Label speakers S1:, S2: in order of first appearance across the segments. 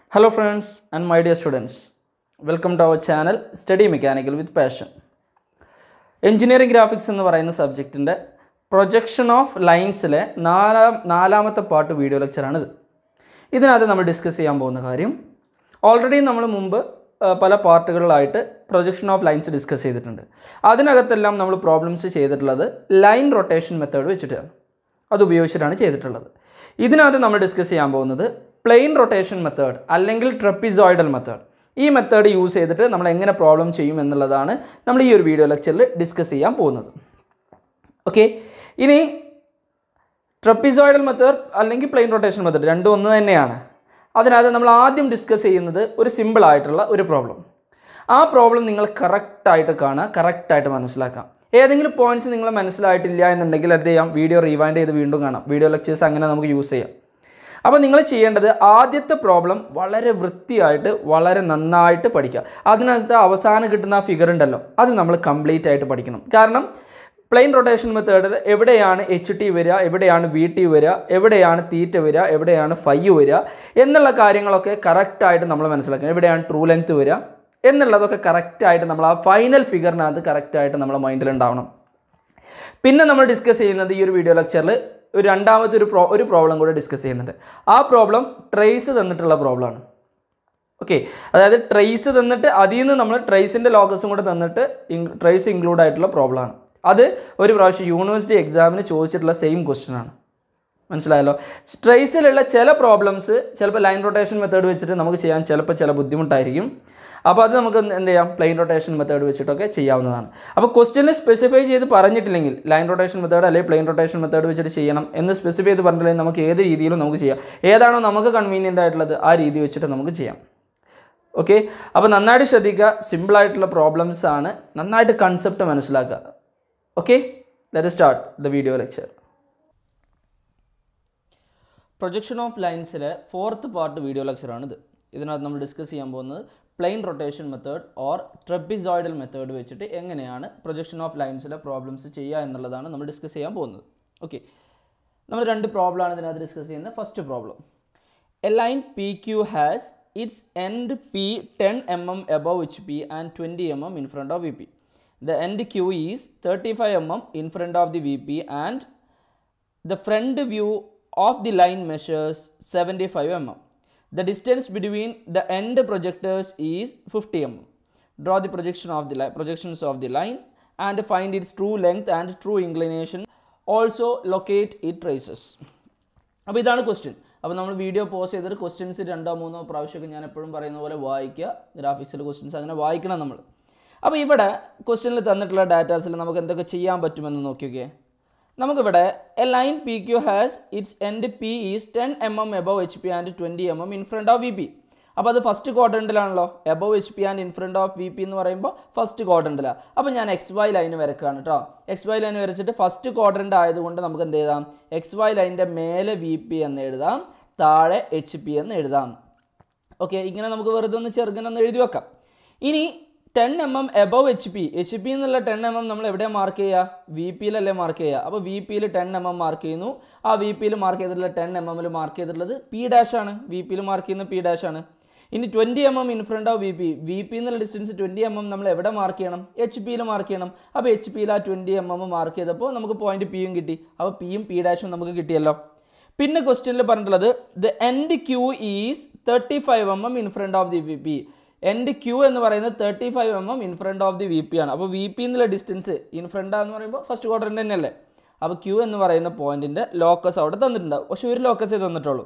S1: Hello friends and my dear students. Welcome to our channel Study Mechanical with Passion. Engineering graphics എന്ന് പറയുന്ന സബ്ജക്റ്റിൻ്റെ projection of ലൈൻസിലെ നാലാം നാലാമത്തെ part video ലെക്ചറാണിത് ഇതിനകത്ത് നമ്മൾ ഡിസ്കസ് ചെയ്യാൻ പോകുന്ന കാര്യം ഓൾറെഡി നമ്മൾ മുമ്പ് ആ, പല പാർട്ടുകളിലായിട്ട് പ്രൊജക്ഷൻ ഓഫ് ലൈൻസ് ഡിസ്കസ് ചെയ്തിട്ടുണ്ട് അതിനകത്തെല്ലാം നമ്മൾ പ്രോബ്ലംസ് ചെയ്തിട്ടുള്ളത് ലൈൻ റൊട്ടേഷൻ മെത്തേഡ് വെച്ചിട്ടാണ് അത് ഉപയോഗിച്ചിട്ടാണ് ചെയ്തിട്ടുള്ളത് ഇതിനകത്ത് നമ്മൾ ഡിസ്കസ് ചെയ്യാൻ പോകുന്നത് പ്ലെയിൻ റൊട്ടേഷൻ മെത്തേഡ് അല്ലെങ്കിൽ ട്രപ്പിസോയിഡൽ മെത്തേഡ് ഈ മെത്തേഡ് യൂസ് ചെയ്തിട്ട് നമ്മൾ എങ്ങനെ പ്രോബ്ലം ചെയ്യും എന്നുള്ളതാണ് നമ്മൾ ഈ ഒരു വീഡിയോ ലെക്ചറിൽ ഡിസ്കസ് ചെയ്യാൻ പോകുന്നത് ഓക്കെ ഇനി ട്രപ്പിസോയിഡൽ മെത്തേഡ് അല്ലെങ്കിൽ പ്ലെയിൻ റൊട്ടേഷൻ മെത്തേഡ് രണ്ടും ഒന്ന് തന്നെയാണ് അതിനകത്ത് നമ്മൾ ആദ്യം ഡിസ്കസ് ചെയ്യുന്നത് ഒരു സിമ്പിൾ ആയിട്ടുള്ള ഒരു പ്രോബ്ലം ആ പ്രോബ്ലം നിങ്ങൾ കറക്റ്റായിട്ട് കാണുക കറക്റ്റായിട്ട് മനസ്സിലാക്കാം ഏതെങ്കിലും പോയിന്റ്സ് നിങ്ങൾ മനസ്സിലായിട്ടില്ല എന്നുണ്ടെങ്കിൽ എന്ത് ചെയ്യാം വീഡിയോ റീവൈൻഡ് ചെയ്ത് വീണ്ടും കാണാം വീഡിയോ ലെക്ചേഴ്സ് അങ്ങനെ നമുക്ക് യൂസ് ചെയ്യാം അപ്പോൾ നിങ്ങൾ ചെയ്യേണ്ടത് ആദ്യത്തെ പ്രോബ്ലം വളരെ വൃത്തിയായിട്ട് വളരെ നന്നായിട്ട് പഠിക്കുക അതിനകത്ത് അവസാനം കിട്ടുന്ന ആ ഫിഗർ ഉണ്ടല്ലോ അത് നമ്മൾ കംപ്ലീറ്റ് ആയിട്ട് പഠിക്കണം കാരണം പ്ലെയിൻ റൊട്ടേഷൻ മെത്തേഡിൽ എവിടെയാണ് എച്ച് ടി വരിക എവിടെയാണ് വി ടി വരിക എവിടെയാണ് തീറ്റ വരിക എവിടെയാണ് ഫൈ വരിക എന്നുള്ള കാര്യങ്ങളൊക്കെ കറക്റ്റായിട്ട് നമ്മൾ മനസ്സിലാക്കണം എവിടെയാണ് ട്രൂ ലെങ്ത് വരിക എന്നുള്ളതൊക്കെ കറക്റ്റായിട്ട് നമ്മൾ ആ ഫൈനൽ ഫിഗറിനകത്ത് കറക്റ്റായിട്ട് നമ്മുടെ മൈൻഡിൽ ഉണ്ടാവണം പിന്നെ നമ്മൾ ഡിസ്കസ് ചെയ്യുന്നത് ഈ ഒരു വീഡിയോ ലെക്ചറിൽ ഒരു രണ്ടാമത്തെ ഒരു പ്രോ ഒരു പ്രോബ്ലം കൂടെ ഡിസ്കസ് ചെയ്യുന്നുണ്ട് ആ പ്രോബ്ലം ട്രേസ് തന്നിട്ടുള്ള പ്രോബ്ലമാണ് ഓക്കെ അതായത് ട്രേസ് തന്നിട്ട് അതിൽ നിന്ന് നമ്മൾ ട്രേസിൻ്റെ ലോഗസും കൂടെ തന്നിട്ട് ട്രേസ് ഇൻക്ലൂഡ് ആയിട്ടുള്ള പ്രോബ്ലമാണ് അത് ഒരു പ്രാവശ്യം യൂണിവേഴ്സിറ്റി എക്സാമിന് ചോദിച്ചിട്ടുള്ള സെയിം ക്വസ്റ്റ്യൻ ആണ് മനസ്സിലായല്ലോ ട്രേസിലുള്ള ചില പ്രോബ്ലംസ് ചിലപ്പോൾ ലൈൻ റൊട്ടേഷൻ മെത്തേഡ് വെച്ചിട്ട് നമുക്ക് ചെയ്യാൻ ചിലപ്പോൾ ചില ബുദ്ധിമുട്ടായിരിക്കും അപ്പോൾ അത് നമുക്ക് എന്ത് എന്ത് ചെയ്യാം പ്ലെയിൻ റൊട്ടേഷൻ മെത്തേഡ് വെച്ചിട്ടൊക്കെ ചെയ്യാവുന്നതാണ് അപ്പോൾ ക്വസ്റ്റ്യനിൽ സ്പെസിഫൈ ചെയ്ത് പറഞ്ഞിട്ടില്ലെങ്കിൽ ലൈൻ റൊട്ടേഷൻ മെത്തേഡ് അല്ലെങ്കിൽ പ്ലെയിൻ റൊട്ടേഷൻ മെത്തേഡ് വെച്ചിട്ട് ചെയ്യണം എന്ന് സ്പെസിഫൈ ചെയ്ത് പറഞ്ഞിട്ടില്ലെങ്കിൽ നമുക്ക് ഏത് രീതിയിലും നമുക്ക് ചെയ്യാം ഏതാണോ നമുക്ക് കൺവീനിയൻ്റ് ആയിട്ടുള്ളത് ആ രീതി വെച്ചിട്ട് നമുക്ക് ചെയ്യാം ഓക്കെ അപ്പോൾ നന്നായിട്ട് ശ്രദ്ധിക്കുക സിമ്പിളായിട്ടുള്ള പ്രോബ്ലംസ് ആണ് നന്നായിട്ട് കൺസെപ്റ്റ് മനസ്സിലാക്കുക okay let start the video lecture projection of ലൈൻസിലെ ഫോർത്ത് പാർട്ട് വീഡിയോ ലെക്ചറാണിത് ഇതിനകത്ത് നമ്മൾ ഡിസ്കസ് ചെയ്യാൻ പോകുന്നത് plane rotation method or trapezoidal method വെച്ചിട്ട് എങ്ങനെയാണ് പ്രൊജക്ഷൻ ഓഫ് ലൈൻസിലെ പ്രോബ്ലംസ് ചെയ്യുക എന്നുള്ളതാണ് നമ്മൾ ഡിസ്കസ് ചെയ്യാൻ പോകുന്നത് ഓക്കെ നമ്മൾ രണ്ട് പ്രോബ്ലമാണ് ഇതിനകത്ത് ഡിസ്കസ് ചെയ്യുന്നത് first problem a line P Q has its end P ten M M above H P and twenty M M in front of V P the end Q is thirty five M M in front of the V P and The front view of the line measures 75 mm. The distance between the end projectors is 50 mm. Draw the projection of the li- projections of the line and find its true length and true inclination. Also locate its traces. അപ്പോൾ ഇതാണ് question അപ്പോൾ നമ്മൾ video pause ചെയ്തിട്ട് questions രണ്ടോ മൂന്നോ പ്രാവശ്യമൊക്കെ ഞാൻ എപ്പോഴും പറയുന്ന പോലെ വായിക്കുക ഗ്രാഫിക്സിൽ ക്വസ്റ്റ്യൻസ് അങ്ങനെ വായിക്കണം നമ്മൾ അപ്പോൾ ഇവിടെ ക്വസ്റ്റ്യനിൽ തന്നിട്ടുള്ള ഡാറ്റാസിൽ നമുക്ക് എന്തൊക്കെ ചെയ്യാൻ പറ്റുമെന്ന് നോക്കിയൊക്കെ നമുക്കിവിടെ a line P Q has its end P is ten M M above H P and twenty M M in front of V P അപ്പോൾ അത് ഫസ്റ്റ് ക്വാഡ്രൻറ്റിലാണല്ലോ above H P and in front of V P എന്ന് പറയുമ്പോൾ first ക്വാഡ്രൻറ്റിലാണ് അപ്പോൾ ഞാൻ X Y line വരക്കുകയാണ് കേട്ടോ X Y line വരച്ചിട്ട് ഫസ്റ്റ് ക്വാഡ്രൻ്റ് ആയതുകൊണ്ട് നമുക്ക് എന്ത് എഴുതാം എക്സ് വൈ ലൈനിൻ്റെ മേലെ വി പി എന്ന് എഴുതാം താഴെ എച്ച് പി എന്ന് എഴുതാം ഓക്കെ ഇങ്ങനെ നമുക്ക് വെറുതെ ഒന്ന് ചെറുങ്ങനെ എഴുതി വെക്കാം ഇനി ten M M above H P H P എന്നുള്ള ടെൻ എം എം നമ്മൾ എവിടെയാണ് മാർക്ക് ചെയ്യുക വി പിയിലല്ലേ മാർക്ക് ചെയ്യുക അപ്പോൾ വി പിയിൽ ടെൻ എം എം മാർക്ക് ചെയ്യുന്നു ആ വി പിയിൽ മാർക്ക് ചെയ്തിട്ടുള്ള ടെൻ എം എമ്മിൽ മാർക്ക് ചെയ്തിട്ടുള്ളത് പി ഡാഷ് ആണ് വി പിയിൽ മാർക്ക് ചെയ്യുന്ന പി ഡാഷ് ആണ് ഇനി twenty M M in front of V P V P എന്നുള്ള ഡിസ്റ്റൻസ് ട്വൻറ്റി എം എം നമ്മൾ എവിടെ മാർക്ക് ചെയ്യണം എച്ച് പിയിൽ മാർക്ക് ചെയ്യണം അപ്പോൾ എച്ച് പിയിൽ ആ ട്വൻറ്റി എം എം മാർക്ക് ചെയ്തപ്പോൾ നമുക്ക് പോയിന്റ് പിയും കിട്ടി അപ്പോൾ പിയും പി ഡാഷും നമുക്ക് കിട്ടിയല്ലോ പിന്നെ ക്വസ്റ്റ്യനിൽ പറഞ്ഞിട്ടുള്ളത് the end Q is thirty five M M in front of the V P end Q എന്ന് പറയുന്നത് thirty five M M in front of the V P ആണ് അപ്പോൾ വി പി എന്നുള്ള ഡിസ്റ്റൻസ് ഇൻ ഫ്രണ്ട് എന്ന് പറയുമ്പോൾ first ക്വാർട്ടറിൻ്റെ തന്നെയല്ലേ അപ്പോൾ Q എന്ന് പറയുന്ന പോയിന്റിൻ്റെ ലോക്കസ് അവിടെ തന്നിട്ടുണ്ടാവും പക്ഷേ ഒരു ലോക്കസേ തന്നിട്ടുള്ളൂ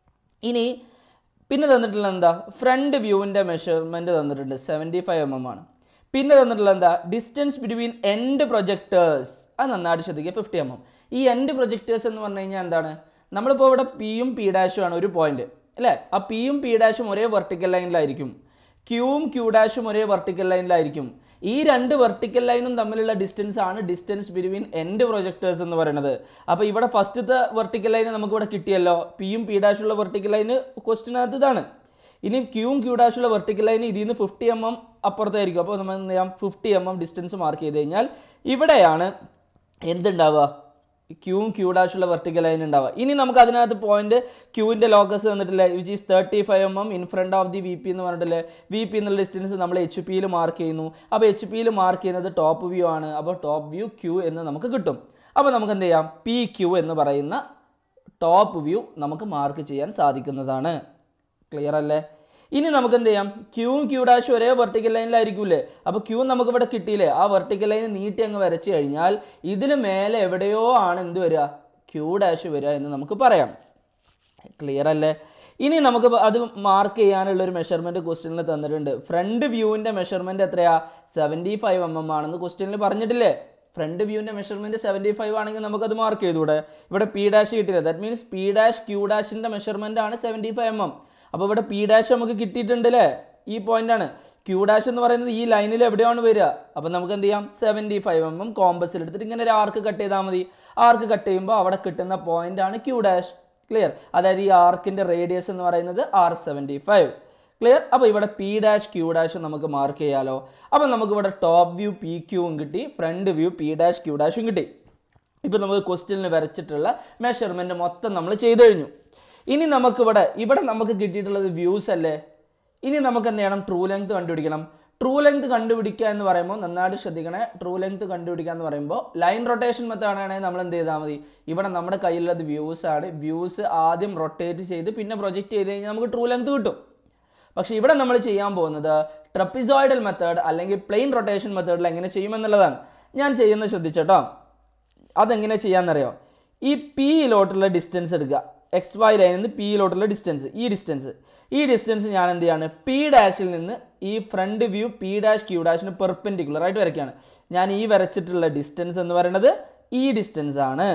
S1: ഇനി പിന്നെ തന്നിട്ടുള്ള എന്താ ഫ്രണ്ട് വ്യൂവിൻ്റെ മെഷർമെൻറ്റ് തന്നിട്ടുണ്ട് സെവൻറ്റി ഫൈവ് എം എം ആണ് പിന്നെ തന്നിട്ടുള്ള എന്താ ഡിസ്റ്റൻസ് ബിറ്റ്വീൻ എൻഡ് പ്രൊജക്ടേഴ്സ് അത് നന്നായിട്ട് ശ്രദ്ധിക്കുക ഫിഫ്റ്റി എം എം ഈ എൻഡ് പ്രൊജക്ടേഴ്സ് എന്ന് പറഞ്ഞു കഴിഞ്ഞാൽ എന്താണ് നമ്മളിപ്പോൾ ഇവിടെ പിയും പി ഡാഷും ആണ് ഒരു പോയിന്റ് അല്ലേ ആ പിയും പി ഡാഷും ഒരേ വെർട്ടിക്കൽ ലൈനിലായിരിക്കും ക്യൂവും ക്യൂ ഡാഷും ഒരേ വെർട്ടിക്കൽ ലൈനിലായിരിക്കും ഈ രണ്ട് വെർട്ടിക്കൽ ലൈനും തമ്മിലുള്ള ഡിസ്റ്റൻസ് ആണ് ഡിസ്റ്റൻസ് ബിറ്റ്വീൻ എൻഡ് പ്രൊജക്ടേഴ്സ് എന്ന് പറയുന്നത് അപ്പോൾ ഇവിടെ ഫസ്റ്റത്തെ വെർട്ടിക്കൽ ലൈൻ നമുക്ക് ഇവിടെ കിട്ടിയല്ലോ പിയും പി ഡാഷുള്ള വെർട്ടിക്കൽ ലൈന് ക്വസ്റ്റിനകത്ത് ഇതാണ് ഇനി ക്യൂവും ക്യൂ ഡാഷുള്ള വെർട്ടിക്കൽ ലൈൻ ഇതിൽ നിന്ന് ഫിഫ്റ്റി എം എം അപ്പുറത്തായിരിക്കും അപ്പോൾ നമ്മൾ എന്ത് ചെയ്യാം fifty M M distance mark ചെയ്ത് കഴിഞ്ഞാൽ ഇവിടെയാണ് എന്തുണ്ടാവുക ക്യൂവും ക്യൂ ഡാഷുള്ള വെർട്ടിക്കൽ ലൈൻ ഉണ്ടാവുക ഇനി നമുക്ക് അതിനകത്ത് പോയിന്റ് ക്യൂവിൻ്റെ ലോക്കസ് വന്നിട്ടില്ലേ which is thirty five M M in front of the V P എന്ന് പറഞ്ഞിട്ടില്ലേ വി പി എന്നുള്ള ഡിസ്റ്റൻസ് നമ്മൾ എച്ച് പിയിൽ മാർക്ക് ചെയ്യുന്നു അപ്പോൾ എച്ച് പിയിൽ മാർക്ക് ചെയ്യുന്നത് ടോപ്പ് വ്യൂ ആണ് അപ്പോൾ ടോപ്പ് വ്യൂ ക്യൂ എന്ന് നമുക്ക് കിട്ടും അപ്പോൾ നമുക്ക് എന്ത് ചെയ്യാം പി ക്യൂ എന്ന് പറയുന്ന ടോപ്പ് വ്യൂ നമുക്ക് മാർക്ക് ചെയ്യാൻ സാധിക്കുന്നതാണ് ക്ലിയർ അല്ലേ ഇനി നമുക്ക് എന്ത് ചെയ്യാം ക്യൂവും ക്യൂ ഡാഷും ഒരേ വെർട്ടിക്കൽ ലൈനിലായിരിക്കൂലേ അപ്പോൾ ക്യൂ നമുക്ക് ഇവിടെ കിട്ടിയില്ലേ ആ വെർട്ടിക്കൽ ലൈൻ നീട്ടി അങ്ങ് വരച്ചു കഴിഞ്ഞാൽ ഇതിന് മേലെ എവിടെയോ ആണ് എന്ത് വരിക ക്യൂ ഡാഷ് വരിക എന്ന് നമുക്ക് പറയാം ക്ലിയർ അല്ലേ ഇനി നമുക്ക് അത് മാർക്ക് ചെയ്യാനുള്ള ഒരു മെഷർമെൻറ്റ് ക്വസ്റ്റ്യനിൽ തന്നിട്ടുണ്ട് ഫ്രണ്ട് വ്യൂവിൻ്റെ മെഷർമെൻറ്റ് എത്രയാ സെവൻറ്റി ഫൈവ് എം എം ആണെന്ന് ക്വസ്റ്റ്യനിൽ പറഞ്ഞിട്ടില്ലേ ഫ്രണ്ട് വ്യൂവിൻ്റെ മെഷർമെൻറ്റ് സെവൻറ്റി ഫൈവ് ആണെങ്കിൽ നമുക്കത് മാർക്ക് ചെയ്തൂടെ ഇവിടെ പി ഡാഷ് കിട്ടില്ല that means P dash Q ഡാഷിൻ്റെ മെഷർമെൻ്റ് ആണ് സെവൻറ്റി ഫൈവ് എം എം അപ്പോൾ ഇവിടെ പി ഡാഷ് നമുക്ക് കിട്ടിയിട്ടുണ്ട് അല്ലേ ഈ പോയിന്റ് ആണ് ക്യൂ ഡാഷ് എന്ന് പറയുന്നത് ഈ ലൈനിൽ എവിടെയാണ് വരിക അപ്പോൾ നമുക്ക് എന്ത് ചെയ്യാം സെവൻറ്റി ഫൈവ് എം എം കോമ്പസിൽ എടുത്തിട്ട് ഇങ്ങനെ ഒരു ആർക്ക് കട്ട് ചെയ്താൽ മതി ആർക്ക് കട്ട് ചെയ്യുമ്പോൾ അവിടെ കിട്ടുന്ന പോയിന്റ് ആണ് ക്യൂ ഡാഷ് ക്ലിയർ അതായത് ഈ ആർക്കിൻ്റെ റേഡിയസ് എന്ന് പറയുന്നത് ആർ സെവൻറ്റി ഫൈവ് ക്ലിയർ അപ്പോൾ ഇവിടെ പി ഡാഷ് ക്യൂ ഡാഷ് നമുക്ക് മാർക്ക് ചെയ്യാലോ അപ്പോൾ നമുക്ക് ഇവിടെ ടോപ്പ് വ്യൂ പി ക്യൂവും കിട്ടി front view P dash Q ഡാഷും കിട്ടി ഇപ്പോൾ നമുക്ക് ക്വസ്റ്റ്യനിൽ വരച്ചിട്ടുള്ള മെഷർമെൻറ്റ് മൊത്തം നമ്മൾ ചെയ്തു കഴിഞ്ഞു ഇനി നമുക്കിവിടെ ഇവിടെ നമുക്ക് കിട്ടിയിട്ടുള്ളത് വ്യൂസ് അല്ലേ ഇനി നമുക്ക് എന്ത് ചെയ്യണം ട്രൂ ലെങ്ത് കണ്ടുപിടിക്കണം ട്രൂ ലെങ്ത് കണ്ടുപിടിക്കുക എന്ന് പറയുമ്പോൾ നന്നായിട്ട് ശ്രദ്ധിക്കണേ ട്രൂ ലെങ്ത് കണ്ടുപിടിക്കുക എന്ന് പറയുമ്പോൾ ലൈൻ റൊട്ടേഷൻ മെത്തേഡ് ആണെങ്കിൽ നമ്മൾ എന്ത് ചെയ്താൽ മതി ഇവിടെ നമ്മുടെ കയ്യിലുള്ളത് വ്യൂസ് ആണ് വ്യൂസ് ആദ്യം റൊട്ടേറ്റ് ചെയ്ത് പിന്നെ പ്രൊജക്റ്റ് ചെയ്ത് കഴിഞ്ഞാൽ നമുക്ക് ട്രൂ ലെങ്ത് കിട്ടും പക്ഷേ ഇവിടെ നമ്മൾ ചെയ്യാൻ പോകുന്നത് ട്രപ്പിസോയിഡൽ മെത്തേഡ് അല്ലെങ്കിൽ പ്ലെയിൻ റൊട്ടേഷൻ മെത്തേഡിൽ എങ്ങനെ ചെയ്യുമെന്നുള്ളതാണ് ഞാൻ ചെയ്യുന്നത് ശ്രദ്ധിച്ചോട്ടോ അതെങ്ങനെ ചെയ്യാമെന്നറിയോ ഈ പിയിലോട്ടുള്ള ഡിസ്റ്റൻസ് എടുക്കുക എക്സ് വൈ ലൈനിൽ നിന്ന് പിയിലോട്ടുള്ള ഡിസ്റ്റൻസ് ഈ ഡിസ്റ്റൻസ് ഈ ഡിസ്റ്റൻസ് ഞാൻ എന്ത് ചെയ്യാണ് പി ഡാഷിൽ നിന്ന് ഈ front view P dash Q ഡാഷിന് പെർപെൻഡിക്കുലർ ആയിട്ട് വരയ്ക്കുകയാണ് ഞാൻ ഈ വരച്ചിട്ടുള്ള ഡിസ്റ്റൻസ് എന്ന് പറയുന്നത് ഈ ഡിസ്റ്റൻസ് ആണ്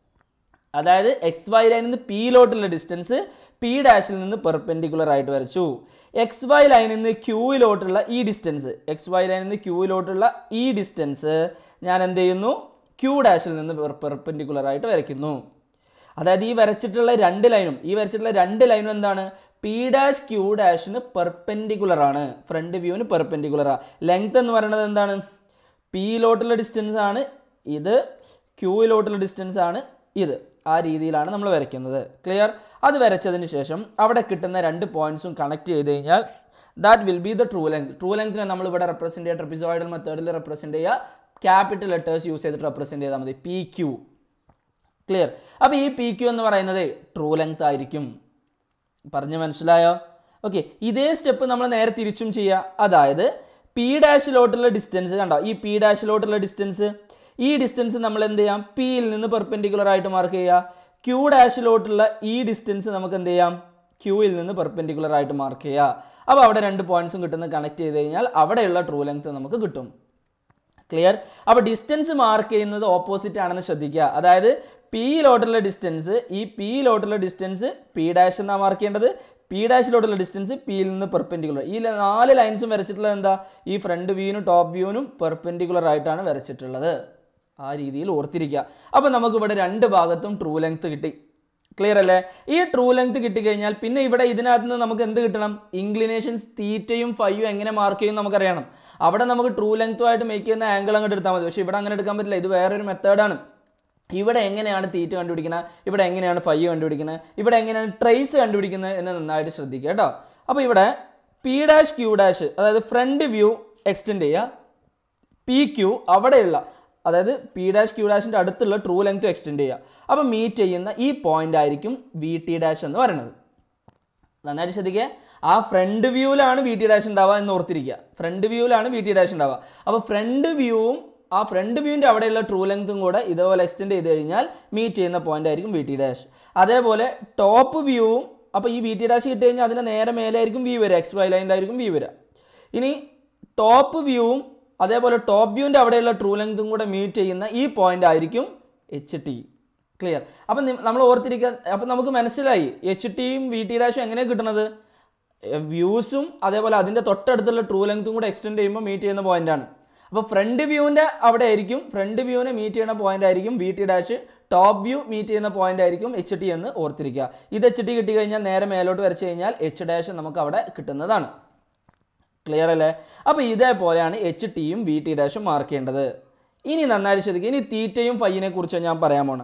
S1: അതായത് എക്സ് വൈ ലൈനിൽ നിന്ന് പിയിലോട്ടുള്ള ഡിസ്റ്റൻസ് പി ഡാഷിൽ നിന്ന് പെർപെൻഡിക്കുലർ ആയിട്ട് വരച്ചു എക്സ് വൈ ലൈനിൽ നിന്ന് ക്യൂയിലോട്ടുള്ള ഈ ഡിസ്റ്റൻസ് എക്സ് വൈ ലൈനിൽ നിന്ന് ക്യൂയിലോട്ടുള്ള ഈ ഡിസ്റ്റൻസ് ഞാൻ എന്ത് ചെയ്യുന്നു ക്യൂ ഡാഷിൽ നിന്ന് പെർപെൻഡിക്കുലർ ആയിട്ട് വരയ്ക്കുന്നു അതായത് ഈ വരച്ചിട്ടുള്ള രണ്ട് ലൈനും ഈ വരച്ചിട്ടുള്ള രണ്ട് ലൈനും എന്താണ് പി ഡാഷ് ക്യൂ ഡാഷിന് പെർപെൻഡിക്കുലർ ആണ് ഫ്രണ്ട് വ്യൂവിന് പെർപെൻഡിക്കുലർ ആണ് ലെങ്ത് എന്ന് പറയുന്നത് എന്താണ് പിയിലോട്ടുള്ള ഡിസ്റ്റൻസ് ആണ് ഇത് ക്യൂയിലോട്ടുള്ള ഡിസ്റ്റൻസ് ആണ് ഇത് ആ രീതിയിലാണ് നമ്മൾ വരയ്ക്കുന്നത് ക്ലിയർ അത് വരച്ചതിന് ശേഷം അവിടെ കിട്ടുന്ന രണ്ട് പോയിന്റ്സും കണക്ട് ചെയ്ത് കഴിഞ്ഞാൽ that will be the true length true ലെങ്തിനെ നമ്മൾ ഇവിടെ റെപ്രസെൻറ്റ് ചെയ്യുക ട്രപ്പിസോയിഡൽ മെത്തേഡിൽ റെപ്രസെൻറ്റ് ചെയ്യുക ക്യാപിറ്റൽ ലെറ്റേഴ്സ് യൂസ് ചെയ്തിട്ട് റെപ്രസെൻറ്റ് ചെയ്താൽ മതി പി ക്യൂ ക്ലിയർ അപ്പോൾ ഈ പി ക്യൂ എന്ന് പറയുന്നത് ട്രൂ ലെങ്ത് ആയിരിക്കും പറഞ്ഞ് മനസ്സിലായോ ഓക്കെ ഇതേ സ്റ്റെപ്പ് നമ്മൾ നേരെ തിരിച്ചും ചെയ്യുക അതായത് പി ഡാഷിലോട്ടുള്ള ഡിസ്റ്റൻസ് കണ്ടോ ഈ പി ഡാഷിലോട്ടുള്ള ഡിസ്റ്റൻസ് ഈ ഡിസ്റ്റൻസ് നമ്മൾ എന്ത് ചെയ്യാം പിയിൽ നിന്ന് പെർപെൻഡിക്കുലർ ആയിട്ട് മാർക്ക് ചെയ്യുക ക്യൂ ഡാഷിലോട്ടുള്ള ഈ ഡിസ്റ്റൻസ് നമുക്ക് എന്ത് ചെയ്യാം ക്യൂയിൽ നിന്ന് പെർപെൻഡിക്കുലർ ആയിട്ട് മാർക്ക് ചെയ്യുക അപ്പോൾ അവിടെ രണ്ട് പോയിന്റ്സും കിട്ടുന്ന കണക്ട് ചെയ്ത് കഴിഞ്ഞാൽ അവിടെയുള്ള ട്രൂ ലെങ്ത് നമുക്ക് കിട്ടും ക്ലിയർ അപ്പോൾ ഡിസ്റ്റൻസ് മാർക്ക് ചെയ്യുന്നത് ഓപ്പോസിറ്റ് ആണെന്ന് ശ്രദ്ധിക്കുക അതായത് പിയിലോട്ടുള്ള ഡിസ്റ്റൻസ് ഈ പിയിലോട്ടുള്ള ഡിസ്റ്റൻസ് പി ഡാഷ് എന്നാണ് മാർക്ക് ചെയ്യേണ്ടത് പി ഡാഷിലോട്ടുള്ള ഡിസ്റ്റൻസ് പിയിൽ നിന്ന് പെർപെൻഡിക്കുലർ ഈ നാല് ലൈൻസും വരച്ചിട്ടുള്ളത് എന്താ ഈ ഫ്രണ്ട് വ്യൂവിനും ടോപ്പ് വ്യൂവിനും പെർപെൻഡിക്കുലർ ആയിട്ടാണ് വരച്ചിട്ടുള്ളത് ആ രീതിയിൽ ഓർത്തിരിക്കുക അപ്പോൾ നമുക്കിവിടെ രണ്ട് ഭാഗത്തും ട്രൂ ലെങ്ത് കിട്ടി ക്ലിയർ അല്ലേ ഈ ട്രൂ ലെങ്ത് കിട്ടിക്കഴിഞ്ഞാൽ പിന്നെ ഇവിടെ ഇതിനകത്ത് നിന്ന് നമുക്ക് എന്ത് കിട്ടണം ഇൻക്ലിനേഷൻസ് തീറ്റയും ഫൈയും എങ്ങനെ മാർക്ക് ചെയ്യും നമുക്കറിയണം അവിടെ നമുക്ക് ട്രൂ ലെങ്ത്തുമായിട്ട് മേക്ക് ചെയ്യുന്ന ആംഗിൾ അങ്ങോട്ട് എടുത്താൽ മതി പക്ഷേ ഇവിടെ അങ്ങനെ എടുക്കാൻ പറ്റില്ല ഇത് വേറൊരു മെത്തേഡാണ് ഇവിടെ എങ്ങനെയാണ് തീറ്റ കണ്ടുപിടിക്കുന്നത് ഇവിടെ എങ്ങനെയാണ് ഫൈ കണ്ടുപിടിക്കുന്നത് ഇവിടെ എങ്ങനെയാണ് ട്രേസ് കണ്ടുപിടിക്കുന്നത് എന്ന് നന്നായിട്ട് ശ്രദ്ധിക്കുക കേട്ടോ അപ്പോൾ ഇവിടെ പി ഡാഷ് ക്യൂ ഡാഷ് അതായത് ഫ്രണ്ട് വ്യൂ എക്സ്റ്റെൻഡ് ചെയ്യുക പി ക്യൂ അവിടെയുള്ള അതായത് പി ഡാഷ് ക്യൂ ഡാഷിൻ്റെ അടുത്തുള്ള ട്രൂ ലെങ്ത് എക്സ്റ്റെൻഡ് ചെയ്യുക അപ്പോൾ മീറ്റ് ചെയ്യുന്ന ഈ പോയിന്റ് ആയിരിക്കും വി ടി ഡാഷ് എന്ന് പറയുന്നത് നന്നായിട്ട് ശ്രദ്ധിക്കുക ആ ഫ്രണ്ട് വ്യൂവിലാണ് വി ടി ഡാഷ് ഉണ്ടാവുക എന്ന് ഓർത്തിരിക്കുക ഫ്രണ്ട് വ്യൂവിലാണ് വി ടി ഡാഷ് ഉണ്ടാവുക അപ്പോൾ ഫ്രണ്ട് വ്യൂവും ആ ഫ്രണ്ട് വ്യൂവിൻ്റെ അവിടെയുള്ള ട്രൂ ലെങ്ത്തും കൂടെ ഇതേപോലെ എക്സ്റ്റെൻഡ് ചെയ്ത് കഴിഞ്ഞാൽ മീറ്റ് ചെയ്യുന്ന പോയിന്റ് ആയിരിക്കും വി ടി ഡാഷ് അതേപോലെ ടോപ്പ് വ്യൂവും അപ്പോൾ ഈ വി ടി ഡാഷ് കിട്ടി കഴിഞ്ഞാൽ അതിൻ്റെ നേരെ മേലായിരിക്കും വ്യൂ വരിക എക്സ് വൈ ലൈനിലായിരിക്കും വ്യൂ വരിക ഇനി ടോപ്പ് വ്യൂവും അതേപോലെ ടോപ്പ് വ്യൂവിൻ്റെ അവിടെയുള്ള ട്രൂ ലെങ്ത്തും കൂടെ മീറ്റ് ചെയ്യുന്ന ഈ പോയിന്റ് ആയിരിക്കും എച്ച് ടി ക്ലിയർ അപ്പം നമ്മൾ ഓർത്തിരിക്കുക അപ്പം നമുക്ക് മനസ്സിലായി എച്ച് ടിയും വി ടി ഡാഷും എങ്ങനെയാണ് കിട്ടുന്നത് വ്യൂസും അതേപോലെ അതിൻ്റെ തൊട്ടടുത്തുള്ള ട്രൂ ലെങ്ത്തും കൂടെ എക്സ്റ്റെൻഡ് ചെയ്യുമ്പോൾ മീറ്റ് ചെയ്യുന്ന പോയിന്റാണ് അപ്പോൾ ഫ്രണ്ട് വ്യൂവിൻ്റെ അവിടെ ആയിരിക്കും ഫ്രണ്ട് വ്യൂവിനെ മീറ്റ് ചെയ്യുന്ന പോയിന്റ് ആയിരിക്കും V T dash top view meet ചെയ്യുന്ന പോയിന്റ് ആയിരിക്കും എച്ച് ടി എന്ന് ഓർത്തിരിക്കുക ഇത് എച്ച് ടി കിട്ടിക്കഴിഞ്ഞാൽ നേരെ മേലോട്ട് വരച്ച് കഴിഞ്ഞാൽ എച്ച് ഡാഷ് നമുക്ക് അവിടെ കിട്ടുന്നതാണ് ക്ലിയർ അല്ലേ അപ്പോൾ ഇതേപോലെയാണ് എച്ച് ടിയും വി ടി ഡാഷും മാർക്ക് ചെയ്യേണ്ടത് ഇനി നന്നായിട്ട് ശ്രദ്ധിക്കുക ഇനി തീറ്റയും ഫൈനെ കുറിച്ച് ഞാൻ പറയാൻ പോണം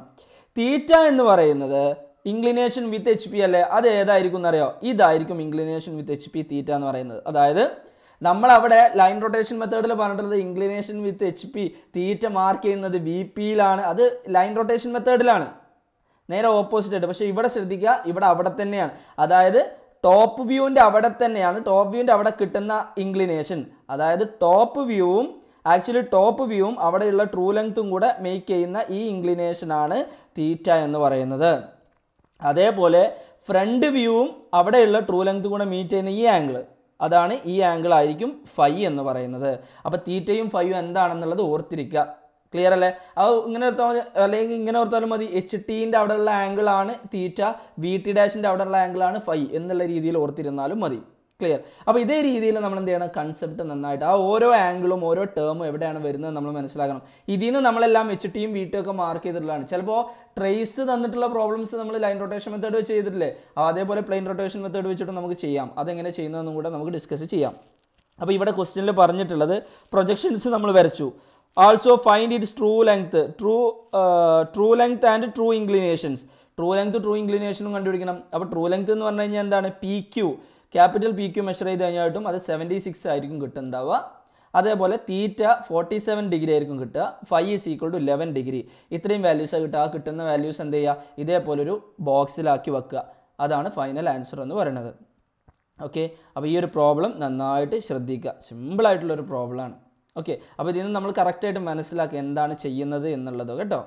S1: തീറ്റ എന്ന് പറയുന്നത് ഇൻക്ലിനേഷൻ വിത്ത് എച്ച് പി അല്ലേ അത് ഏതായിരിക്കും എന്നറിയോ ഇതായിരിക്കും inclination with H P theta എന്ന് പറയുന്നത് അതായത് നമ്മൾ അവിടെ ലൈൻ റൊട്ടേഷൻ മെത്തേഡിൽ പറഞ്ഞിട്ടുള്ളത് inclination with H P theta mark ചെയ്യുന്നത് വി പിയിലാണ് അത് ലൈൻ റൊട്ടേഷൻ മെത്തേഡിലാണ് നേരെ ഓപ്പോസിറ്റ് ആയിട്ട് പക്ഷേ ഇവിടെ ശ്രദ്ധിക്കുക ഇവിടെ അവിടെ തന്നെയാണ് അതായത് ടോപ്പ് വ്യൂവിൻ്റെ അവിടെ തന്നെയാണ് ടോപ്പ് വ്യൂവിൻ്റെ അവിടെ കിട്ടുന്ന ഇൻക്ലിനേഷൻ അതായത് ടോപ്പ് വ്യൂവും ആക്ച്വലി ടോപ്പ് വ്യൂവും അവിടെയുള്ള ട്രൂ ലെങ്ത്തും കൂടെ മേക്ക് ചെയ്യുന്ന ഈ ഇൻക്ലിനേഷനാണ് തീറ്റ എന്ന് പറയുന്നത് അതേപോലെ ഫ്രണ്ട് വ്യൂവും അവിടെയുള്ള ട്രൂ ലെങ്ത്തും കൂടെ മീറ്റ് ചെയ്യുന്ന ഈ ആംഗിൾ അതാണ് ഈ ആംഗിൾ ആയിരിക്കും ഫൈ എന്ന് പറയുന്നത് അപ്പോൾ തീറ്റയും ഫൈയും എന്താണെന്നുള്ളത് ഓർത്തിരിക്കുക ക്ലിയർ അല്ലേ അത് ഇങ്ങനെ ഓർത്താൽ അല്ലെങ്കിൽ ഇങ്ങനെ ഓർത്താലും മതി എച്ച് ടീൻ്റെ അവിടെയുള്ള ആംഗിൾ ആണ് തീറ്റ വി ടി ഡാഷിൻ്റെ അവിടെയുള്ള ആംഗിൾ ആണ് ഫൈ എന്നുള്ള രീതിയിൽ ഓർത്തിരുന്നാലും മതി ക്ലിയർ അപ്പോൾ ഇതേ രീതിയിൽ നമ്മൾ എന്ത് ചെയ്യണം കൺസെപ്റ്റ് നന്നായിട്ട് ആ ഓരോ ആംഗിളും ഓരോ ടേമും എവിടെയാണ് വരുന്നത് നമ്മൾ മനസ്സിലാക്കണം ഇതിൽ നിന്ന് നമ്മളെല്ലാം എച്ച് ടിയും വി ടി ഒക്കെ മാർക്ക് ചെയ്തിട്ടുള്ളതാണ് ചിലപ്പോൾ ട്രേസ് തന്നിട്ടുള്ള പ്രോബ്ലംസ് നമ്മൾ ലൈൻ റൊട്ടേഷൻ മെത്തേഡ് വെച്ച് ചെയ്തിട്ടില്ലേ ആ, അതേപോലെ പ്ലെയിൻ റൊട്ടേഷൻ മെത്തേഡ് വെച്ചിട്ട് നമുക്ക് ചെയ്യാം അതെങ്ങനെ ചെയ്യുന്നതെന്നും കൂടെ നമുക്ക് ഡിസ്കസ് ചെയ്യാം അപ്പോൾ ഇവിടെ ക്വസ്റ്റ്യനിൽ പറഞ്ഞിട്ടുള്ളത് പ്രൊജക്ഷൻസ് നമ്മൾ വരച്ചു also find its true length true true length and true inclinations true length true ഇൻക്ലിനേഷനും കണ്ടുപിടിക്കണം അപ്പോൾ ട്രൂ ലെങ്ത് എന്ന് പറഞ്ഞു കഴിഞ്ഞാൽ എന്താണ് P Q capital P Q measure ചെയ്ത് കഴിഞ്ഞായിട്ടും അത് സെവൻറ്റി സിക്സ് ആയിരിക്കും കിട്ടുന്നുണ്ടാവുക അതേപോലെ തീറ്റ ഫോർട്ടി സെവൻ ഡിഗ്രി ആയിരിക്കും കിട്ടുക five is equal to eleven degree ഇത്രയും വാല്യൂസ് കിട്ടുക ആ കിട്ടുന്ന വാല്യൂസ് എന്ത് ചെയ്യുക ഇതേപോലൊരു ബോക്സിലാക്കി വെക്കുക അതാണ് ഫൈനൽ ആൻസർ എന്ന് പറയുന്നത് ഓക്കെ അപ്പോൾ ഈ ഒരു പ്രോബ്ലം നന്നായിട്ട് ശ്രദ്ധിക്കുക സിമ്പിളായിട്ടുള്ളൊരു പ്രോബ്ലമാണ് ഓക്കെ അപ്പോൾ ഇതിൽ നിന്ന് നമ്മൾ കറക്റ്റായിട്ട് മനസ്സിലാക്കുക എന്താണ് ചെയ്യുന്നത് എന്നുള്ളത് കേട്ടോ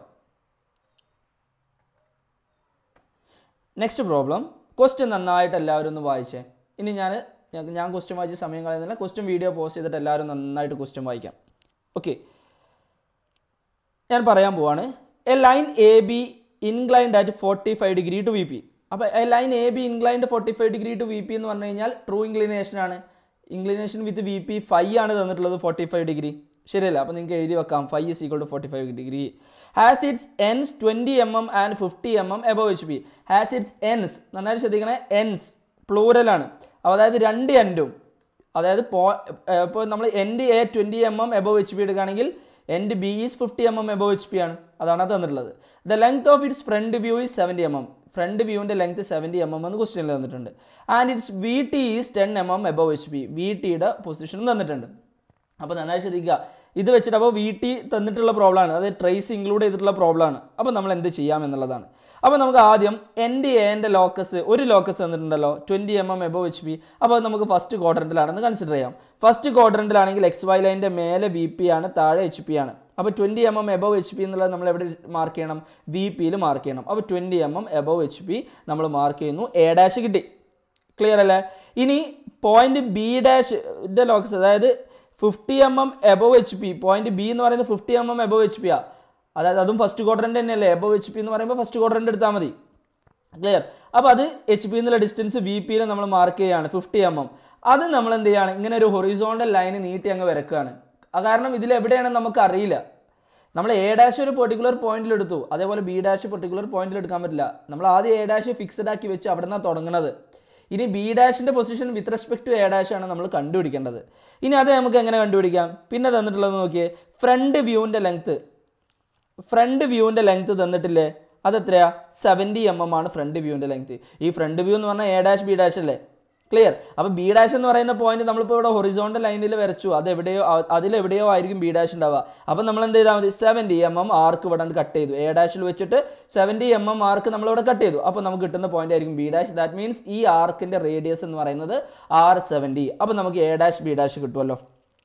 S1: നെക്സ്റ്റ് പ്രോബ്ലം ക്വസ്റ്റ്യൻ നന്നായിട്ട് എല്ലാവരും ഒന്ന് വായിച്ചേ ഇനി ഞാൻ ഞാൻ ക്വസ്റ്റ്യൻ വായിച്ച സമയം കളയുന്നില്ല ക്വസ്റ്റ്യൻ വീഡിയോ പോസ്റ്റ് ചെയ്തിട്ട് എല്ലാവരും നന്നായിട്ട് ക്വസ്റ്റ്യൻ വായിക്കാം ഓക്കെ ഞാൻ പറയാൻ പോവാണ് a line A B inclined at forty five degree to V P അപ്പോൾ a line A B inclined forty five degree to V P എന്ന് പറഞ്ഞു കഴിഞ്ഞാൽ ട്രൂ ഇൻക്ലിനേഷൻ ആണ് inclination with V P five ആണ് തന്നിട്ടുള്ളത് ഫോർട്ടി ഫൈവ് ഡിഗ്രി ശരിയല്ല അപ്പോൾ നിങ്ങൾക്ക് എഴുതി വെക്കാം five is equal to forty five degree has its ends twenty M M and fifty M M above H P has its ends നന്നായിട്ട് ശ്രദ്ധിക്കണേ എൻസ് പ്ലൂറലാണ് അപ്പോൾ അതായത് രണ്ട് എൻഡും അതായത് പോ ഇപ്പോൾ നമ്മൾ end A twenty M M above H P എടുക്കുകയാണെങ്കിൽ end B is fifty M M above H P ആണ് അതാണ് അത് തന്നിട്ടുള്ളത് the length of its front view is seventy M M front വ്യൂവിൻ്റെ ലെങ്ത് സെവൻറ്റി എം എം എന്ന് ക്വസ്റ്റ്യനിൽ തന്നിട്ടുണ്ട് and its V T is ten M M above H P V ടിയുടെ പൊസിഷനും തന്നിട്ടുണ്ട് അപ്പോൾ നന്നായി ശ്രദ്ധിക്കുക ഇത് വെച്ചിട്ട് അപ്പോൾ വി ടി തന്നിട്ടുള്ള പ്രോബ്ലമാണ് അതായത് ട്രേസ് ഇൻക്ലൂഡ് ചെയ്തിട്ടുള്ള പ്രോബ്ലമാണ് അപ്പോൾ നമ്മൾ എന്ത് ചെയ്യാം എന്നുള്ളതാണ് അപ്പോൾ നമുക്ക് ആദ്യം എൻ്റെ എൻ്റെ ലോക്കസ് ഒരു ലോക്കസ് തന്നിട്ടുണ്ടല്ലോ twenty M M above H P അപ്പോൾ അത് നമുക്ക് ഫസ്റ്റ് ക്വാഡ്രൻറ്റിലാണെന്ന് കൺസിഡർ ചെയ്യാം ഫസ്റ്റ് ക്വാഡ്രൻറ്റിലാണെങ്കിൽ എക്സ് വൈ ലൈൻ്റെ മേലെ വി പി ആണ് താഴെ എച്ച് പി ആണ് അപ്പോൾ twenty M M above H P എന്നുള്ളത് നമ്മൾ എവിടെ മാർക്ക് ചെയ്യണം വി പിയിൽ മാർക്ക് ചെയ്യണം അപ്പോൾ twenty M M above H P നമ്മൾ മാർക്ക് ചെയ്യുന്നു എ ഡാഷ് കിട്ടി ക്ലിയർ അല്ലേ ഇനി പോയിന്റ് ബി ഡാഷിൻ്റെ ലോക്കസ് അതായത് fifty M M above H P point B എന്ന് പറയുന്നത് fifty M M above H P ആ അതായത് അതും ഫസ്റ്റ് ക്വാഡ്രൻ്റ് തന്നെയല്ലേ എബവ് എച്ച് പി എന്ന് പറയുമ്പോൾ ഫസ്റ്റ് ക്വാഡ്രൻ്റ് എടുത്താൽ മതി ക്ലിയർ അപ്പോൾ അത് എച്ച് പി എന്നുള്ള ഡിസ്റ്റൻസ് വി പിയിൽ നമ്മൾ മാർക്ക് ചെയ്യുകയാണ് ഫിഫ്റ്റി എം എം അത് നമ്മൾ എന്ത് ചെയ്യാണ് ഇങ്ങനെ ഒരു ഹൊറിസോണ്ടൽ ലൈൻ നീട്ടി അങ്ങ് വരക്കുകയാണ് ആ കാരണം ഇതിൽ എവിടെയാണെന്ന് നമുക്ക് അറിയില്ല നമ്മൾ എ ഡാഷ് ഒരു പെർട്ടിക്കുലർ പോയിന്റിൽ എടുത്തു അതേപോലെ ബി ഡാഷ് പെർട്ടിക്കുലർ പോയിന്റിൽ എടുക്കാൻ പറ്റില്ല നമ്മൾ ആദ്യം എ ഡാഷ് ഫിക്സഡ് ആക്കി വെച്ച് അവിടെ നിന്നാണ് തുടങ്ങുന്നത് ഇനി ബി ഡാഷിൻ്റെ position with respect to A dash ആണ് നമ്മൾ കണ്ടുപിടിക്കേണ്ടത് ഇനി അത് നമുക്ക് എങ്ങനെ കണ്ടുപിടിക്കാം പിന്നെ തന്നിട്ടുള്ളത് നോക്കിയേ ഫ്രണ്ട് വ്യൂവിൻ്റെ ലെങ്ത്ത് ഫ്രണ്ട് വ്യൂവിൻ്റെ ലെങ്ത്ത് തന്നിട്ടില്ലേ അതെത്രയാ സെവൻറ്റി എം എം ആണ് ഫ്രണ്ട് വ്യൂവിൻ്റെ ലെങ്ത്ത് ഈ ഫ്രണ്ട് വ്യൂ എന്ന് പറഞ്ഞാൽ എ ഡാഷ് ബി ഡാഷ് അല്ലേ ക്ലിയർ അപ്പോൾ ബി ഡാഷ് എന്ന് പറയുന്ന പോയിന്റ് നമ്മളിപ്പോൾ ഇവിടെ ഹൊറിസോണ്ടൽ ലൈനിൽ വരച്ചു അത് എവിടെയോ അ- അതിലെവിടെയോ ആയിരിക്കും ബി ഡാഷ് ഉണ്ടാവുക അപ്പോൾ നമ്മൾ എന്ത് ചെയ്താൽ മതി സെവൻറ്റി എം എം ആർക്ക് ഇവിടെ കട്ട് ചെയ്തു എ ഡാഷിൽ വെച്ചിട്ട് സെവൻറ്റി എം എം ആർക്ക് നമ്മളിവിടെ കട്ട് ചെയ്തു അപ്പോൾ നമുക്ക് കിട്ടുന്ന പോയിന്റ് ആയിരിക്കും ബി ഡാഷ് ദാറ്റ് മീൻസ് ഈ ആർക്കിൻ്റെ റേഡിയസ് എന്ന് പറയുന്നത് ആർ സെവൻറ്റി അപ്പോൾ നമുക്ക് എ ഡാഷ് ബി ഡാഷ് കിട്ടുമല്ലോ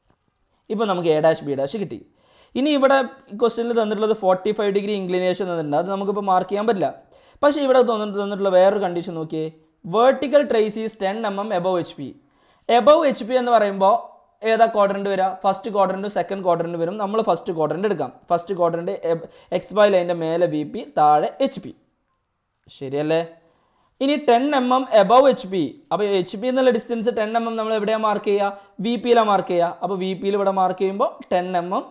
S1: ഇപ്പോൾ നമുക്ക് എ ഡാഷ് ബി ഡാഷ് കിട്ടി ഇനി ഇവിടെ ക്വസ്റ്റ്യനിൽ തന്നിട്ടുള്ളത് ഫോർട്ടി ഫൈവ് ഡിഗ്രി ഇൻക്ലിനേഷൻ തന്നിട്ടുണ്ട് അത് നമുക്കിപ്പോൾ മാർക്ക് ചെയ്യാൻ പറ്റില്ല പക്ഷേ ഇവിടെ തന്നിട്ട് തന്നിട്ടുള്ള വേറൊരു കണ്ടീഷൻ നോക്കിയേ vertical trace is ten M M above H P above H P എന്ന് പറയുമ്പോൾ ഏതാ ക്വാഡ്രൻറ്റ് വരിക ഫസ്റ്റ് ക്വാഡ്രൻറ്റ് സെക്കൻഡ് ക്വാഡ്രൻറ്റ് വരും നമ്മൾ ഫസ്റ്റ് ക്വാഡ്രൻറ്റ് എടുക്കാം ഫസ്റ്റ് ക്വാഡ്രൻറ്റ് എക്സ് വൈ ലൈൻ്റെ മേലെ വി പി താഴെ എച്ച് പി ശരിയല്ലേ ഇനി ten M M above H P അപ്പോൾ എച്ച് പി എന്നുള്ള ഡിസ്റ്റൻസ് ടെൻ എം എം നമ്മൾ എവിടെയാണ് മാർക്ക് ചെയ്യുക വി പിയിലാണ് മാർക്ക് ചെയ്യുക അപ്പോൾ വി പിയിൽ ഇവിടെ മാർക്ക് ചെയ്യുമ്പോൾ ടെൻ എം എം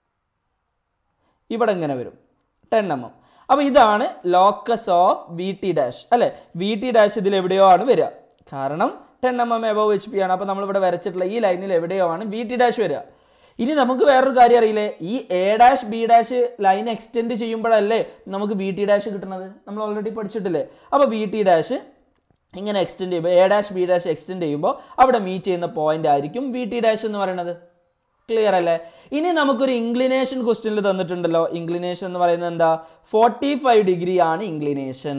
S1: ഇവിടെ ഇങ്ങനെ വരും ടെൻ എം എം അപ്പോൾ ഇതാണ് locus of V T dash അല്ലേ വി ടി ഡാഷ് ഇതിൽ എവിടെയോ ആണ് വരിക കാരണം ten M M above H P ആണ് അപ്പോൾ നമ്മളിവിടെ വരച്ചിട്ടുള്ള ഈ ലൈനിൽ എവിടെയോ ആണ് വി ടി ഡാഷ് വരിക ഇനി നമുക്ക് വേറൊരു കാര്യം അറിയില്ലേ ഈ A dash B dash line extend ചെയ്യുമ്പോഴല്ലേ നമുക്ക് വി ടി ഡാഷ് കിട്ടുന്നത് നമ്മൾ ഓൾറെഡി പഠിച്ചിട്ടില്ലേ അപ്പോൾ വി ടി ഡാഷ് ഇങ്ങനെ എക്സ്റ്റെൻഡ് ചെയ്യുമ്പോൾ A dash B dash extend ചെയ്യുമ്പോൾ അവിടെ മീറ്റ് ചെയ്യുന്ന പോയിന്റ് ആയിരിക്കും വി ടി ഡാഷ് എന്ന് പറയുന്നത് ക്ലിയർ അല്ലേ ഇനി നമുക്കൊരു ഇംഗ്ലിനേഷൻ ക്വസ്റ്റ്യനിൽ തന്നിട്ടുണ്ടല്ലോ ഇംഗ്ലിനേഷൻ എന്ന് പറയുന്നത് എന്താ ഫോർട്ടി ഫൈവ് ഡിഗ്രി ആണ് ഇംഗ്ലിനേഷൻ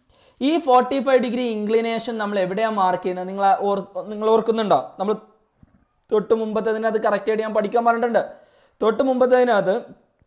S1: ഈ ഫോർട്ടി ഫൈവ് ഡിഗ്രി ഇംഗ്ലിനേഷൻ നമ്മൾ എവിടെയാണ് മാർക്ക് ചെയ്യുന്നത് നിങ്ങൾ ഓർ നിങ്ങൾ ഓർക്കുന്നുണ്ടോ നമ്മൾ തൊട്ട് മുമ്പത്തതിനകത്ത് കറക്റ്റായിട്ട് ഞാൻ പഠിക്കാൻ പറഞ്ഞിട്ടുണ്ട് തൊട്ട് മുമ്പത്തതിനകത്ത്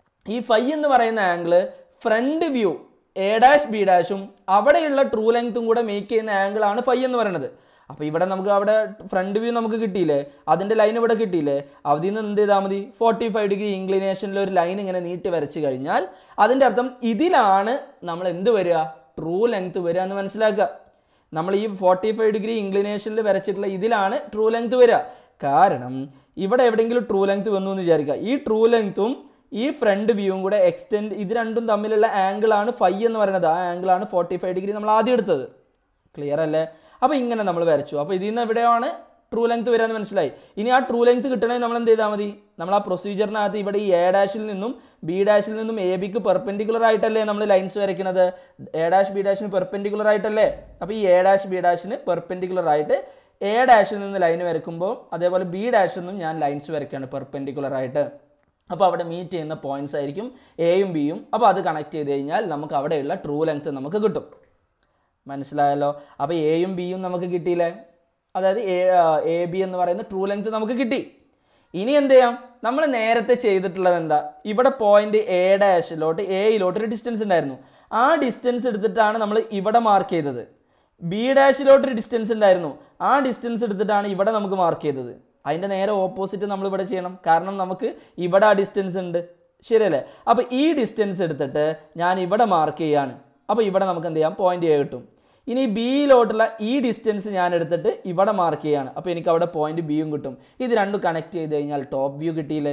S1: ഈ ഫൈ എന്ന് പറയുന്ന angle front view A dash B ഡാഷും അവിടെയുള്ള ട്രൂ ലെങ്ത്തും കൂടെ മേക്ക് ചെയ്യുന്ന ആംഗിളാണ് ഫൈ എന്ന് പറയുന്നത് അപ്പോൾ ഇവിടെ നമുക്ക് അവിടെ ഫ്രണ്ട് വ്യൂ നമുക്ക് കിട്ടിയില്ലേ അതിൻ്റെ ലൈൻ ഇവിടെ കിട്ടിയില്ലേ അതിൽ നിന്ന് എന്ത് ചെയ്താൽ മതി ഫോർട്ടി ഫൈവ് ഡിഗ്രി ഇംഗ്ലിനേഷനിൽ ഒരു ലൈൻ ഇങ്ങനെ നീട്ടി വരച്ച് കഴിഞ്ഞാൽ അതിൻ്റെ അർത്ഥം ഇതിലാണ് നമ്മൾ എന്ത് വരിക ട്രൂ ലെങ്ത് വരിക എന്ന് മനസ്സിലാക്കുക നമ്മൾ ഈ ഫോർട്ടി ഫൈവ് ഡിഗ്രി ഇംഗ്ലിനേഷനിൽ വരച്ചിട്ടുള്ള ഇതിലാണ് ട്രൂ ലെങ്ത് വരിക കാരണം ഇവിടെ എവിടെയെങ്കിലും ട്രൂ ലെങ്ത് വന്നു എന്ന് വിചാരിക്കുക ഈ ട്രൂ ലെങ്ത്തും ഈ ഫ്രണ്ട് വ്യൂവും കൂടെ എക്സ്റ്റെൻഡ് ഇത് രണ്ടും തമ്മിലുള്ള ആംഗിളാണ് ഫൈ എന്ന് പറയുന്നത് ആ ആംഗിളാണ് ഫോർട്ടി ഫൈവ് ഡിഗ്രി നമ്മൾ ആദ്യം എടുത്തത് ക്ലിയർ അല്ലേ അപ്പോൾ ഇങ്ങനെ നമ്മൾ വരച്ചു അപ്പോൾ ഇതിൽ നിന്ന് എവിടെയാണ് ട്രൂ ലെങ്ത് വരാന്ന് മനസ്സിലായി ഇനി ആ ട്രൂ ലെങ്ത് കിട്ടണമെങ്കിൽ നമ്മൾ എന്ത് ചെയ്താൽ മതി നമ്മൾ ആ പ്രൊസീജിയറിനകത്ത് ഇവിടെ ഈ എ ഡാഷിൽ നിന്നും ബി ഡാഷിൽ നിന്നും എ ബിക്ക് പെർപെൻഡിക്കുലർ ആയിട്ടല്ലേ നമ്മൾ ലൈൻസ് വരയ്ക്കുന്നത് എ ഡാഷ് ബി ഡാഷിന് പെർപെൻഡിക്കുലർ ആയിട്ടല്ലേ അപ്പോൾ ഈ എ ഡാഷ് ബി ഡാഷിന് പെർപെൻഡിക്കുലർ ആയിട്ട് എ ഡാഷിൽ നിന്ന് ലൈൻ വരയ്ക്കുമ്പോൾ അതേപോലെ ബി ഡാഷിൽ നിന്നും ഞാൻ ലൈൻസ് വരയ്ക്കുകയാണ് പെർപെൻഡിക്കുലർ ആയിട്ട് അപ്പോൾ അവിടെ മീറ്റ് ചെയ്യുന്ന പോയിന്റ്സ് ആയിരിക്കും എയും ബിയും അപ്പോൾ അത് കണക്ട് ചെയ്ത് കഴിഞ്ഞാൽ നമുക്ക് അവിടെയുള്ള ട്രൂ ലെങ്ത് നമുക്ക് കിട്ടും മനസ്സിലായല്ലോ അപ്പോൾ എയും ബിയും നമുക്ക് കിട്ടിയില്ലേ അതായത് എ എ ബി എന്ന് പറയുന്ന ട്രൂ ലെങ്ത് നമുക്ക് കിട്ടി ഇനി എന്ത് ചെയ്യാം നമ്മൾ നേരത്തെ ചെയ്തിട്ടുള്ളത് എന്താ ഇവിടെ പോയിന്റ് എ ഡാഷിലോട്ട് എയിലോട്ട് ഒരു ഡിസ്റ്റൻസ് ഉണ്ടായിരുന്നു ആ ഡിസ്റ്റൻസ് എടുത്തിട്ടാണ് നമ്മൾ ഇവിടെ മാർക്ക് ചെയ്തത് ബി ഡാഷിലോട്ട് ഒരു ഡിസ്റ്റൻസ് ഉണ്ടായിരുന്നു ആ ഡിസ്റ്റൻസ് എടുത്തിട്ടാണ് ഇവിടെ നമുക്ക് മാർക്ക് ചെയ്തത് അതിൻ്റെ നേരെ ഓപ്പോസിറ്റ് നമ്മൾ ഇവിടെ ചെയ്യണം കാരണം നമുക്ക് ഇവിടെ ആ ഡിസ്റ്റൻസ് ഉണ്ട് ശരിയല്ലേ അപ്പോൾ ഈ ഡിസ്റ്റൻസ് എടുത്തിട്ട് ഞാൻ ഇവിടെ മാർക്ക് ചെയ്യാണ് അപ്പോൾ ഇവിടെ നമുക്ക് എന്ത് ചെയ്യാം പോയിന്റ് എ കിട്ടും ഇനി ബിയിലോട്ടുള്ള ഈ ഡിസ്റ്റൻസ് ഞാൻ എടുത്തിട്ട് ഇവിടെ മാർക്ക് ചെയ്യാണ് അപ്പോൾ എനിക്ക് അവിടെ പോയിന്റ് ബിയും കിട്ടും ഇത് രണ്ടും കണക്ട് ചെയ്ത് കഴിഞ്ഞാൽ ടോപ്പ് വ്യൂ കിട്ടിയില്ലേ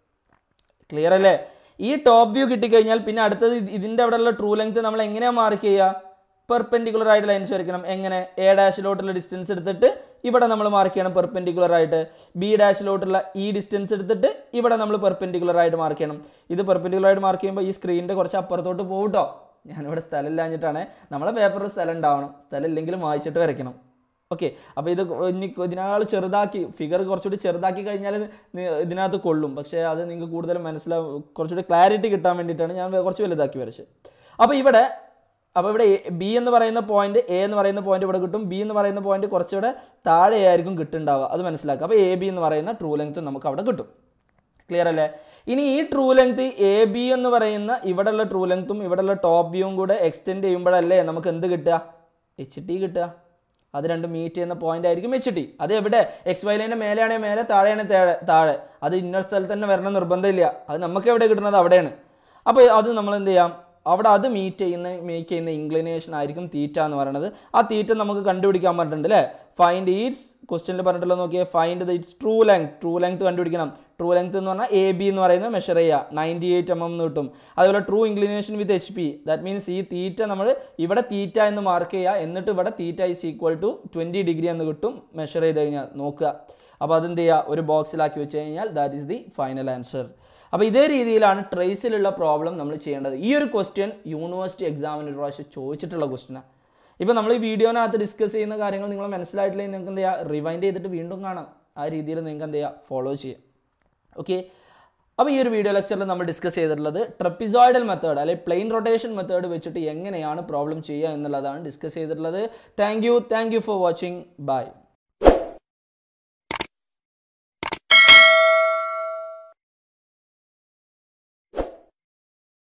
S1: ക്ലിയർ അല്ലേ ഈ ടോപ്പ് വ്യൂ കിട്ടിക്കഴിഞ്ഞാൽ പിന്നെ അടുത്തത് ഇത് ഇതിൻ്റെ അവിടെയുള്ള ട്രൂ ലെങ്ത് നമ്മൾ എങ്ങനെയാണ് മാർക്ക് ചെയ്യുക പെർപെൻഡിക്കുലർ ആയിട്ട് ലൈൻസ് വരയ്ക്കണം എങ്ങനെ എ ഡാഷിലോട്ടുള്ള ഡിസ്റ്റൻസ് എടുത്തിട്ട് ഇവിടെ നമ്മൾ മാർക്ക് ചെയ്യണം പെർപെൻഡിക്കുലർ ആയിട്ട് ബി ഡാഷിലോട്ടുള്ള ഈ ഡിസ്റ്റൻസ് എടുത്തിട്ട് ഇവിടെ നമ്മൾ പെർപെൻഡിക്കുലർ ആയിട്ട് മാർക്ക് ചെയ്യണം ഇത് പെർപെൻഡിക്കുലർ ആയിട്ട് മാർക്ക് ചെയ്യുമ്പോൾ ഈ സ്ക്രീനിൻ്റെ കുറച്ച് അപ്പുറത്തോട്ട് പോകും കേട്ടോ ഞാനിവിടെ സ്ഥലം ഇല്ലാഞ്ഞിട്ടാണ് നമ്മളെ പേപ്പറിൽ സ്ഥലം ഉണ്ടാവണം സ്ഥലം ഇല്ലെങ്കിലും വായിച്ചിട്ട് വരയ്ക്കണം ഓക്കെ അപ്പോൾ ഇത് ഇനി ഇതിനേക്കാൾ ചെറുതാക്കി ഫിഗർ കുറച്ചുകൂടി ചെറുതാക്കി കഴിഞ്ഞാൽ നി- ഇതിനകത്ത് കൊള്ളും പക്ഷേ അത് നിങ്ങൾക്ക് കൂടുതൽ മനസ്സിലാവും കുറച്ചുകൂടി ക്ലാരിറ്റി കിട്ടാൻ വേണ്ടിയിട്ടാണ് ഞാൻ കുറച്ച് വലുതാക്കി വരച്ചത് അപ്പോൾ ഇവിടെ അപ്പോൾ ഇവിടെ ബി എന്ന് പറയുന്ന പോയിന്റ് എ എന്ന് പറയുന്ന പോയിന്റ് ഇവിടെ കിട്ടും ബി എന്ന് പറയുന്ന പോയിന്റ് കുറച്ചുകൂടെ താഴെയായിരിക്കും കിട്ടുന്നുണ്ടാവുക അത് മനസ്സിലാക്കുക അപ്പോൾ എ ബി എന്ന് പറയുന്ന ട്രൂ ലെങ്ത് നമുക്ക് അവിടെ കിട്ടും ക്ലിയർ അല്ലേ ഇനി ഈ ട്രൂ ലെങ്ത് എ ബി എന്ന് പറയുന്ന ഇവിടെയുള്ള ട്രൂ ലെങ്ത്തും ഇവിടെയുള്ള ടോപ്പ് വ്യൂവും കൂടെ എക്സ്റ്റെൻഡ് ചെയ്യുമ്പോഴല്ലേ നമുക്ക് എന്ത് കിട്ടുക എച്ച് ടി കിട്ടുക അത് രണ്ടും മീറ്റ് ചെയ്യുന്ന പോയിന്റ് ആയിരിക്കും എച്ച് ടി അത് എവിടെ എക്സ് വൈ ലൈൻ്റെ മേലെയാണെങ്കിൽ മേലെ താഴെയാണെങ്കിൽ താഴെ താഴെ അത് ഇന്നർ സ്ഥലത്ത് തന്നെ വരണം നിർബന്ധമില്ല അത് നമുക്ക് എവിടെ കിട്ടുന്നത് അവിടെയാണ് അപ്പോൾ അത് നമ്മൾ എന്ത് ചെയ്യാം അവിടെ അത് മീറ്റ് ചെയ്യുന്ന മേക്ക് ചെയ്യുന്ന ഇൻക്ലിനേഷൻ ആയിരിക്കും തീറ്റ എന്ന് പറയുന്നത് ആ തീറ്റ നമുക്ക് കണ്ടുപിടിക്കാൻ പറഞ്ഞിട്ടുണ്ട് അല്ലേ ഫൈൻഡ് ഈറ്റ്സ് ക്വസ്റ്റ്യനിൽ പറഞ്ഞിട്ടുള്ള നോക്കിയാൽ find the its true length true length കണ്ടുപിടിക്കണം ട്രൂ ലെങ്ത് എന്ന് പറഞ്ഞാൽ എ ബി എന്ന് പറയുന്നത് മെഷർ ചെയ്യുക നയൻറ്റി എയ്റ്റ് എം എം എന്ന് കിട്ടും അതുപോലെ true inclination with H P that means ഈ തീറ്റ നമ്മൾ ഇവിടെ തീറ്റ എന്ന് മാർക്ക് ചെയ്യുക എന്നിട്ട് ഇവിടെ theta is equal to twenty degree എന്ന് കിട്ടും മെഷർ ചെയ്ത് കഴിഞ്ഞാൽ നോക്കുക അപ്പോൾ അതെന്ത് ചെയ്യുക ഒരു ബോക്സിലാക്കി വെച്ച് കഴിഞ്ഞാൽ that is the final answer അപ്പോൾ ഇതേ രീതിയിലാണ് ട്രേസിലുള്ള പ്രോബ്ലം നമ്മൾ ചെയ്യേണ്ടത് ഈ ഒരു ക്വസ്റ്റ്യൻ യൂണിവേഴ്സിറ്റി എക്സാമിന് ഒരു പ്രാവശ്യം ചോദിച്ചിട്ടുള്ള ക്വസ്റ്റ്യനാണ് ഇപ്പോൾ നമ്മൾ ഈ വീഡിയോനകത്ത് ഡിസ്കസ് ചെയ്യുന്ന കാര്യങ്ങൾ നിങ്ങൾ മനസ്സിലായിട്ടില്ലെങ്കിൽ നിങ്ങൾക്ക് എന്ത് ചെയ്യുക റിവൈൻഡ് ചെയ്തിട്ട് വീണ്ടും കാണാം ആ രീതിയിൽ നിങ്ങൾക്ക് എന്ത് ചെയ്യുക ഫോളോ ചെയ്യാം ഓക്കെ അപ്പോൾ ഈ ഒരു വീഡിയോ ലെക്ചറിൽ നമ്മൾ ഡിസ്കസ് ചെയ്തിട്ടുള്ളത് ട്രപ്പിസോയിഡൽ മെത്തേഡ് അല്ലെങ്കിൽ പ്ലെയിൻ റൊട്ടേഷൻ മെത്തേഡ് വെച്ചിട്ട് എങ്ങനെയാണ് പ്രോബ്ലം ചെയ്യുക എന്നുള്ളതാണ് ഡിസ്കസ് ചെയ്തിട്ടുള്ളത് thank you thank you for watching by